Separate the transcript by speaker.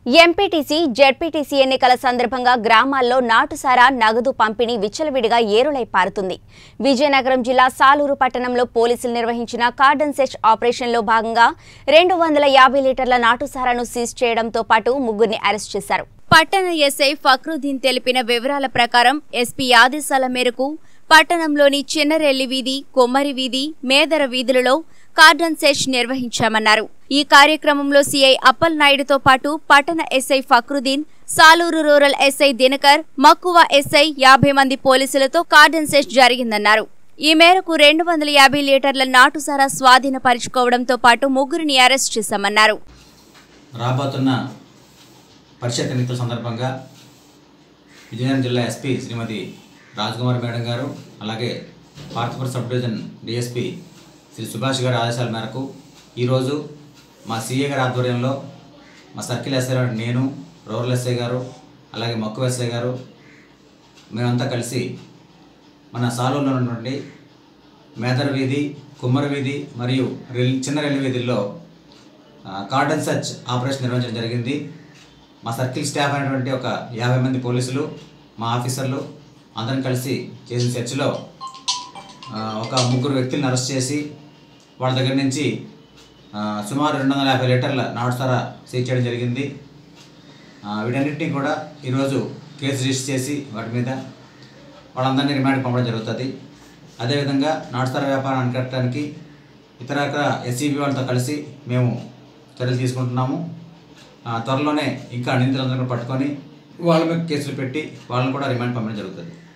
Speaker 1: MPTC ZPTC ఎన్నికల సందర్భంగా గ్రామాల్లో నాటుసారా నగదు పంపిణీ విచ్చలవిడిగా ఏరులై పారుతుంది విజయనగరం జిల్లా సాలూరు పట్టణంలో పోలీసులు నిర్వహించిన కార్డన్ సెర్చ్ ఆపరేషన్లో భాగంగా రెండు వందల యాభై లీటర్ల నాటుసారాను సీజ్ చేయడంతో పాటు ముగ్గురిని అరెస్ట్ చేశారు పట్టణ ఎస్ఐ ఫక్రుద్దీన్ తెలిపిన వివరాల ప్రకారం ఎస్పీ ఆదేశాల మేరకు పట్టణంలోని చిన్నరెల్లి వీధి కొమ్మరి వీధి మేదర వీధులలో కార్డన్ సెర్చ్ నిర్వహించామన్నారు ఈ కార్యక్రమంలో సీఐ అప్పల్ నాయుడుతో పాటు పట్టణ SI Fakruddin Saluru rural SI Dinakar Makkuva SI యాభై మంది పోలీసులతో కార్డన్ సెర్చ్ జరిగిందన్నారు ఈ మేరకు రెండు వందల యాభై లీటర్ల నాటుసారా స్వాధీనపరుచుకోవడంతో పాటు ముగ్గురిని అరెస్ట్ చేశామన్నారు
Speaker 2: రాబోతున్న పరిషత్ ఎన్నికల సందర్భంగా విజయనగరం జిల్లా ఎస్పీ శ్రీమతి రాజ్కుమార్ మేడం గారు అలాగే Parthapura sub division DSP Shri Subhash గారి ఆదేశాల మేరకు ఈరోజు మా సీఏ గారి ఆధ్వర్యంలో మా సర్కిల్ ఎస్ఐ గారు నేను రూరల్ ఎస్ఐ గారు అలాగే మక్కువ ఎస్ఐ గారు మేమంతా కలిసి మన సాలూరులో ఉన్నటువంటి మేదర్ వీధి కుమ్మర వీధి మరియు రెల్ చిన్న రెల్లి వీధుల్లో ఆ, కార్డన్ సర్చ్ ఆపరేషన్ నిర్వహించడం జరిగింది మా సర్కిల్ స్టాఫ్ అయినటువంటి ఒక యాభై మంది పోలీసులు మా ఆఫీసర్లు అందరం కలిసి చేసిన సెర్చ్లో ఆ, ఒక ముగ్గురు వ్యక్తులను అరెస్ట్ చేసి వాళ్ళ దగ్గర నుంచి ఆ, సుమారు రెండు వందల యాభై లీటర్ల నాటుసారా సీజ్ చేయడం జరిగింది ఆ, వీటన్నిటినీ కూడా ఈరోజు కేసు రిజిస్టర్ చేసి వాటి మీద వాళ్ళందరినీ రిమాండ్ పంపడం జరుగుతుంది అదేవిధంగా నాటుసారా వ్యాపారం అరికట్టడానికి ఇతర ఎస్సీబీ వాళ్ళతో కలిసి మేము చర్యలు తీసుకుంటున్నాము ఆ, త్వరలోనే ఇంకా నిందితులందరూ కూడా పట్టుకొని వాళ్ళ మీద కేసులు పెట్టి వాళ్ళని కూడా రిమాండ్ పంపడం జరుగుతుంది